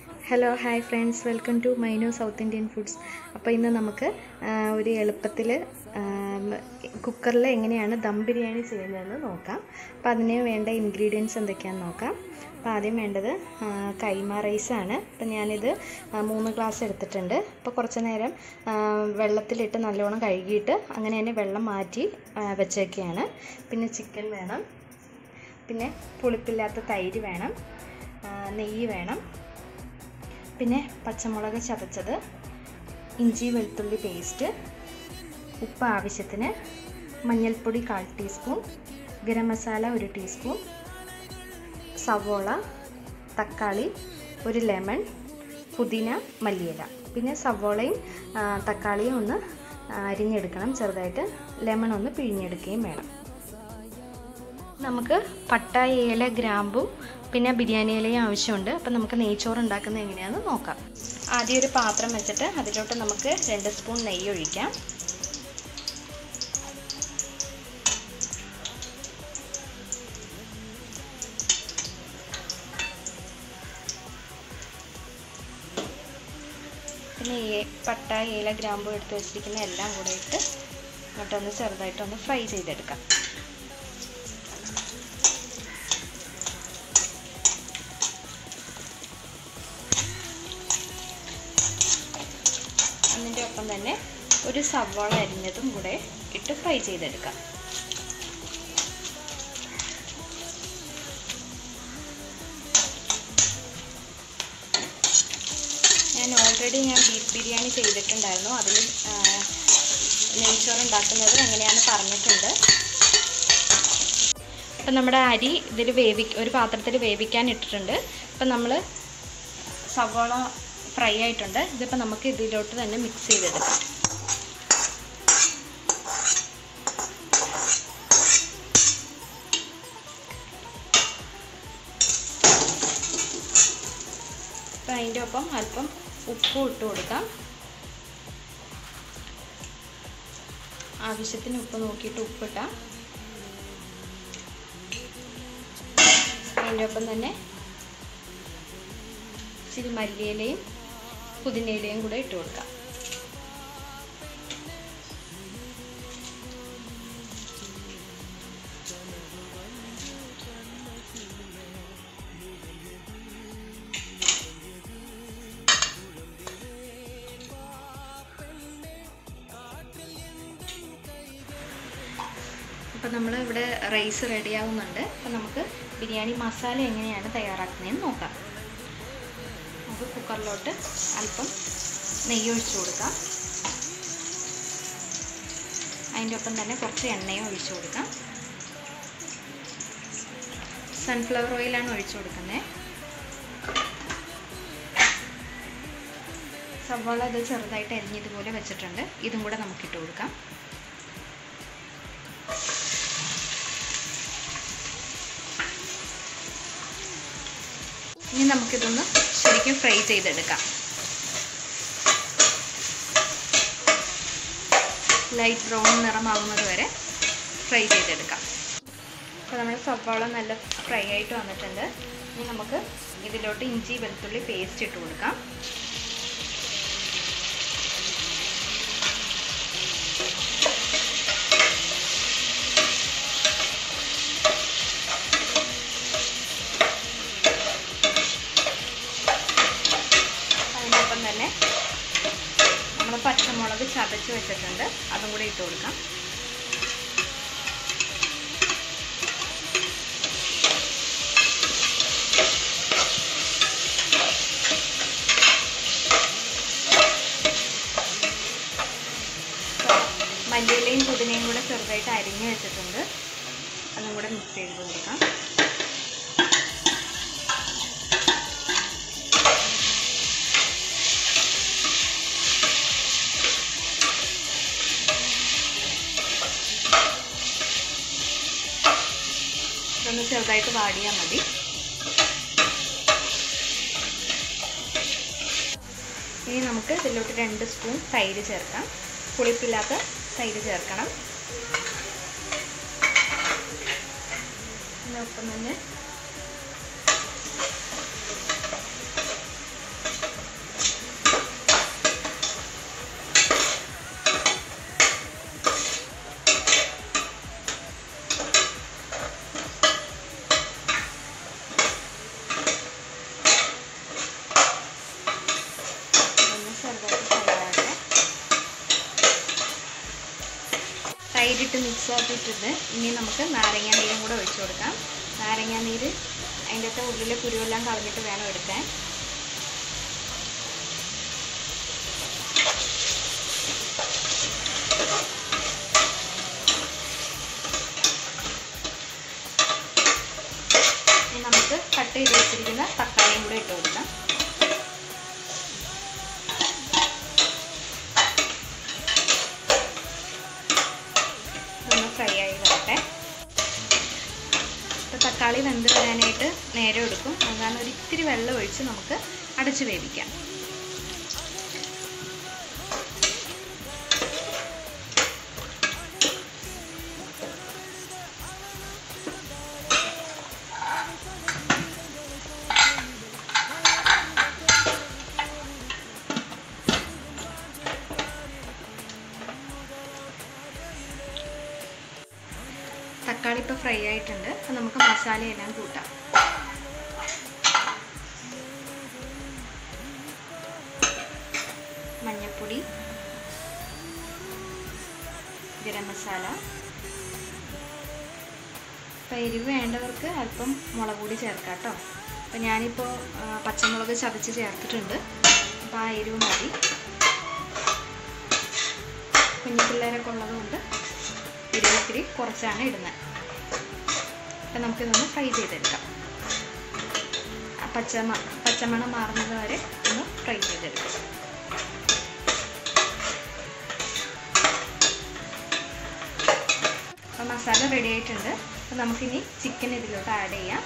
hello hi friends welcome to മൈനു South Indian foods അപ്പോൾ ഇന്ന് നമുക്ക് ആ, ഒരു എളുപ്പത്തിൽ കുക്കറിൽ എങ്ങനെയാണ് ദം ബിരിയാണി ചെയ്യുന്നതെന്ന് നോക്കാം അപ്പോൾ അതിന് വേണ്ട ഇൻഗ്രീഡിയൻസ് എന്തൊക്കെയാണെന്ന് നോക്കാം അപ്പോൾ ആദ്യം വേണ്ടത് ആ, കൈമ റൈസാണ് അപ്പോൾ ഞാനിത് ആ, മൂന്ന് ഗ്ലാസ് എടുത്തിട്ടുണ്ട് അപ്പോൾ കുറച്ച് നേരം ആ, വെള്ളത്തിലിട്ട് നല്ലോണം കഴുകിയിട്ട് അങ്ങനെ തന്നെ വെള്ളം മാറ്റി ആ, വെച്ചേക്കുകയാണ് പിന്നെ ചിക്കൻ വേണം പിന്നെ പുളിപ്പില്ലാത്ത തൈര് വേണം ആ, നെയ്യ് വേണം പിന്നെ പച്ചമുളക് ചതച്ചത് ഇഞ്ചി വെളുത്തുള്ളി പേസ്റ്റ് ഉപ്പ് ആവശ്യത്തിന് മഞ്ഞൾപ്പൊടി കാൽ ടീസ്പൂൺ ഗരം മസാല ഒരു ടീസ്പൂൺ സവോള തക്കാളി ഒരു ലെമൺ പുതിന മല്ലിയില പിന്നെ സവോളയും ആ, തക്കാളിയും ഒന്ന് അരിഞ്ഞെടുക്കണം ചെറുതായിട്ട് ലെമൺ ഒന്ന് പിഴിഞ്ഞെടുക്കുകയും വേണം നമുക്ക് പട്ട ഏല ഗ്രാമ്പും പിന്നെ ബിരിയാണി ഇലയും ആവശ്യമുണ്ട് അപ്പം നമുക്ക് നെയ്ച്ചോറ് ഉണ്ടാക്കുന്നത് എങ്ങനെയാണെന്ന് നോക്കാം ആദ്യം ഒരു പാത്രം വെച്ചിട്ട് അതിലോട്ട് നമുക്ക് രണ്ട് സ്പൂൺ നെയ്യ് ഒഴിക്കാം പിന്നെ ഏ പട്ട ഏല ഗ്രാമ്പു എടുത്ത് വെച്ചിരിക്കുന്ന എല്ലാം കൂടെ ഇട്ട് എന്നിട്ടൊന്ന് ചെറുതായിട്ടൊന്ന് ഫ്രൈ ചെയ്തെടുക്കാം അതിൻ്റെ ഒപ്പം തന്നെ ഒരു സവാള അരിഞ്ഞതും കൂടെ ഇട്ട് ഫ്രൈ ചെയ്തെടുക്കാം ഞാൻ ഓൾറെഡി ഞാൻ ബീഫ് ബിരിയാണി ചെയ്തിട്ടുണ്ടായിരുന്നു അതിൽ നെയ്ച്ചോറ് ഉണ്ടാക്കുന്നത് എങ്ങനെയാണെന്ന് പറഞ്ഞിട്ടുണ്ട് അപ്പം നമ്മുടെ അരി ഇതിൽ വേവി ഒരു പാത്രത്തിൽ വേവിക്കാൻ ഇട്ടിട്ടുണ്ട് അപ്പം നമ്മൾ സവാള ഫ്രൈ ആയിട്ടുണ്ട് ഇതിപ്പോൾ നമുക്ക് ഇതിലോട്ട് തന്നെ മിക്സ് ചെയ്തെടുക്കാം അപ്പം അതിൻ്റെ ഒപ്പം അല്പം ഉപ്പും ഇട്ട് കൊടുക്കാം ആവശ്യത്തിന് ഉപ്പ് നോക്കിയിട്ട് ഉപ്പിട്ടാം അതിൻ്റെ ഒപ്പം തന്നെ ഇച്ചിരി മല്ലിയിലയും പുതിനയിലയും കൂടെ ഇട്ട് കൊടുക്കാം അപ്പം നമ്മൾ ഇവിടെ റൈസ് റെഡിയാവുന്നുണ്ട് അപ്പം നമുക്ക് ബിരിയാണി മസാല എങ്ങനെയാണ് തയ്യാറാക്കുന്നതെന്ന് നോക്കാം നമുക്ക് കുക്കറിലോട്ട് അല്പം നെയ്യ് ഒഴിച്ചു കൊടുക്കാം അതിൻ്റെ ഒപ്പം തന്നെ കുറച്ച് എണ്ണയും ഒഴിച്ചു കൊടുക്കാം സൺഫ്ലവർ ഓയിലാണ് ഒഴിച്ചു കൊടുക്കുന്നത് സവാള ഇത് ചെറുതായിട്ട് അരിഞ്ഞതുപോലെ വെച്ചിട്ടുണ്ട് ഇതും കൂടെ നമുക്കിട്ട് കൊടുക്കാം ഇനി നമുക്കിതൊന്ന് ശരിക്കും ഫ്രൈ ചെയ്തെടുക്കാം ലൈറ്റ് ബ്രൗൺ നിറമാകുന്നത് വരെ ഫ്രൈ ചെയ്തെടുക്കാം അപ്പോൾ നമ്മൾ സവാള നല്ല ഫ്രൈ ആയിട്ട് വന്നിട്ടുണ്ട് ഇനി നമുക്ക് ഇതിലോട്ട് ഇഞ്ചി വെളുത്തുള്ളി പേസ്റ്റ് ഇട്ട് കൊടുക്കാം അതിനൊപ്പം തന്നെ നമ്മൾ പച്ചമുളക് ചതച്ച് വെച്ചിട്ടുണ്ട് അതും കൂടി ഇട്ട് കൊടുക്കാം മല്ലിയിലയും പുതിനയും കൂടെ ചെറുതായിട്ട് അരിഞ്ഞ് വെച്ചിട്ടുണ്ട് അതും കൂടെ മിക്സ് ചെയ്ത് കൊടുക്കാം ഇതൊന്ന് ചെറുതായിട്ട് വാടിയാൽ മതി ഇനി നമുക്ക് ഇതിലോട്ട് രണ്ട് സ്പൂൺ തൈര് ചേർക്കാം പുളിപ്പില്ലാത്ത തൈര് ചേർക്കണം ഇതിനൊപ്പം തന്നെ നന്നായിട്ട് മിക്സ് ആക്കിയിട്ടിട്ട് ഇനി നമുക്ക് നാരങ്ങ നീരും കൂടെ ഒഴിച്ചു കൊടുക്കാം നാരങ്ങ നീര് അതിൻ്റെ അകത്തെ ഉള്ളിലെ കുരുവെല്ലാം കളഞ്ഞിട്ട് വേണം എടുക്കാൻ ഇനി നമുക്ക് കട്ട് ചെയ്ത് വെച്ചിരിക്കുന്ന തക്കാളിയും കൂടെ ഇട്ട് കൊടുക്കാം ഒന്ന് ഫ്രൈ ആയി വരട്ടെ ഇപ്പോൾ തക്കാളി വെന്ത് വരാനായിട്ട് നേരെ എടുക്കും അതാണ് ഒരു ഇത്തിരി വെള്ളം ഒഴിച്ച് നമുക്ക് അടച്ച് വേവിക്കാം തക്കാളി ഇപ്പോൾ ഫ്രൈ ആയിട്ടുണ്ട് അപ്പോൾ നമുക്ക് മസാലയെല്ലാം കൂട്ടാം മഞ്ഞൾപ്പൊടി ഗരം മസാല അപ്പോൾ എരിവ് വേണ്ടവർക്ക് അല്പം മുളക് പൊടി ചേർക്കാം കേട്ടോ അപ്പോൾ ഞാനിപ്പോൾ ആ, പച്ചമുളക് ചതച്ച് ചേർത്തിട്ടുണ്ട് അപ്പോൾ ആ എരിവ് മതി കുഞ്ഞു പിള്ളേരൊക്കെ ഉള്ളതുകൊണ്ട് എരിവ് ഇത്തിരി കുറച്ചാണ് ഇടുന്നത് അപ്പം നമുക്കിതൊന്ന് ഫ്രൈ ചെയ്തെടുക്കാം ആ പച്ചമ പച്ചമണം മാറുന്നത് വരെ ഒന്ന് ഫ്രൈ ചെയ്തെടുക്കാം അപ്പം മസാല റെഡി ആയിട്ടുണ്ട് അപ്പം നമുക്കിനി ചിക്കൻ ഇതിലോട്ട് ആഡ് ചെയ്യാം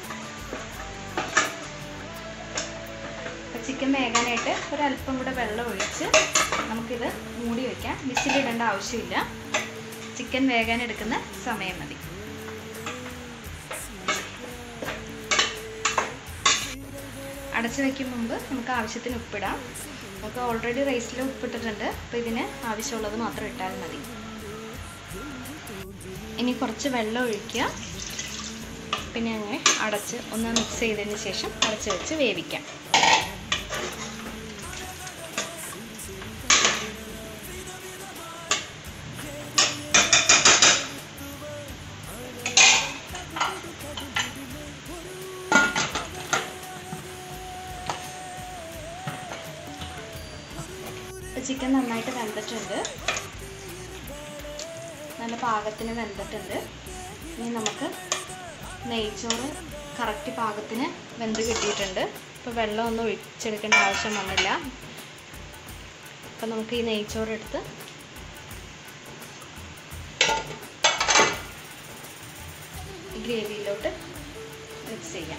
അപ്പം ചിക്കൻ വേകാനായിട്ട് ഒരല്പം കൂടെ വെള്ളം ഒഴിച്ച് നമുക്കിത് മൂടി വയ്ക്കാം വിസിലിടേണ്ട ആവശ്യമില്ല ചിക്കൻ വേകാൻ എടുക്കുന്ന സമയം മതി അടച്ചു വയ്ക്കും മുമ്പ് നമുക്ക് ആവശ്യത്തിന് ഉപ്പിടാം നമുക്ക് ഓൾറെഡി റൈസിൽ ഉപ്പിട്ടിട്ടുണ്ട് അപ്പോൾ ഇതിന് ആവശ്യമുള്ളത് മാത്രം ഇട്ടാൽ മതി ഇനി കുറച്ച് വെള്ളം ഒഴിക്കുക പിന്നെ അങ്ങനെ അടച്ച് ഒന്ന് മിക്സ് ചെയ്തതിന് ശേഷം അടച്ച് വെച്ച് വേവിക്കാം ചിക്കൻ നന്നായിട്ട് വെന്തിട്ടുണ്ട് നല്ല പാകത്തിന് വെന്തിട്ടുണ്ട് ഇനി നമുക്ക് നെയ്ച്ചോറ് കറക്റ്റ് പാകത്തിന് വെന്ത് കിട്ടിയിട്ടുണ്ട് ഇപ്പോൾ വെള്ളമൊന്നും ഒഴിച്ചെടുക്കേണ്ട ആവശ്യം വന്നില്ല അപ്പം നമുക്ക് ഈ നെയ്ച്ചോറ് എടുത്ത് ഈ ഗ്രേവിയിലോട്ട് മിക്സ് ചെയ്യാം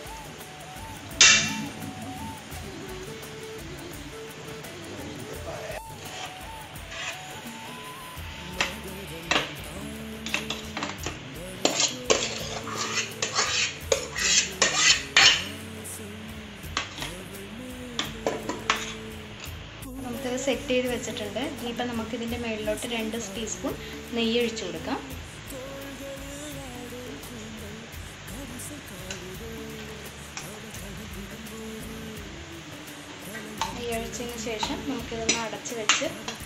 നമുക്കത് സെറ്റ് ചെയ്ത് വെച്ചിട്ടുണ്ട് ഇനിയിപ്പോൾ നമുക്കിതിൻ്റെ മുകളിലോട്ട് രണ്ട് ടീസ്പൂൺ നെയ്യ് ഒഴിച്ചു കൊടുക്കാം നെയ്യ് ഒഴിച്ചതിന് ശേഷം നമുക്കിതൊന്ന് അടച്ച് വെച്ച്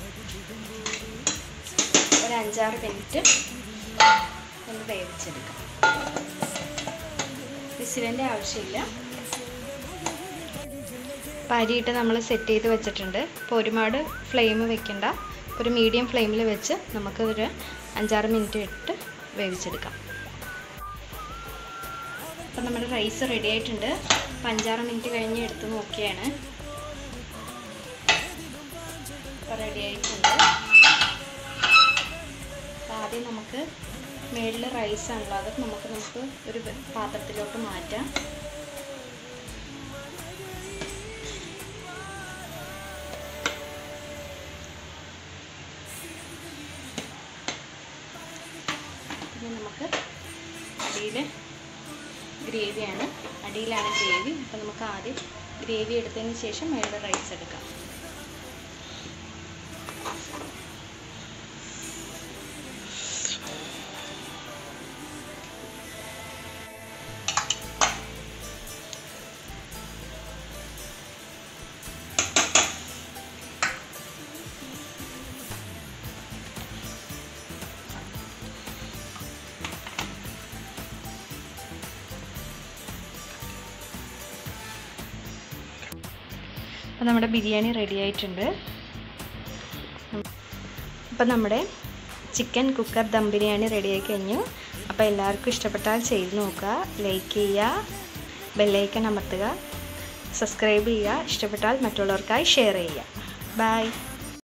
ഒരു അഞ്ചാറ് മിനിറ്റ് ഒന്ന് വേവിച്ചെടുക്കാം വിസിലിൻ്റെ ആവശ്യമില്ല അപ്പോൾ അരിയിട്ട് നമ്മൾ സെറ്റ് ചെയ്ത് വെച്ചിട്ടുണ്ട് അപ്പോൾ ഒരുപാട് ഫ്ലെയിം വെക്കണ്ട ഒരു മീഡിയം ഫ്ലെയിമിൽ വെച്ച് നമുക്കൊരു അഞ്ചാറ് മിനിറ്റ് ഇട്ട് വേവിച്ചെടുക്കാം അപ്പോൾ നമ്മുടെ റൈസ് റെഡി ആയിട്ടുണ്ട് അപ്പോൾ അഞ്ചാറ് മിനിറ്റ് കഴിഞ്ഞ് എടുത്ത് നോക്കിയാണ് അപ്പോൾ റെഡി ആയിട്ടുണ്ട് അപ്പോൾ ആദ്യം നമുക്ക് മേളിൽ റൈസ് ആണല്ലോ അത് നമുക്ക് നമുക്ക് ഒരു പാത്രത്തിലോട്ട് മാറ്റാം പിന്നെ നമുക്ക് അടിയിൽ ഗ്രേവിയാണ് അടിയിലാണ് ഗ്രേവി അപ്പോൾ നമുക്ക് ആദ്യം ഗ്രേവി എടുത്തതിന് ശേഷം മേളിൽ റൈസ് എടുക്കാം അപ്പോൾ നമ്മുടെ ബിരിയാണി റെഡി ആയിട്ടുണ്ട് അപ്പോൾ നമ്മുടെ ചിക്കൻ കുക്കർ ദം ബിരിയാണി റെഡിയായി കഴിഞ്ഞു അപ്പോൾ എല്ലാവർക്കും ഇഷ്ടപ്പെട്ടാൽ ചെയ്ത് നോക്കുക ലൈക്ക് ചെയ്യുക ബെല്ലൈക്കൺ അമർത്തുക സബ്സ്ക്രൈബ് ചെയ്യുക ഇഷ്ടപ്പെട്ടാൽ മറ്റുള്ളവർക്കായി ഷെയർ ചെയ്യുക ബൈ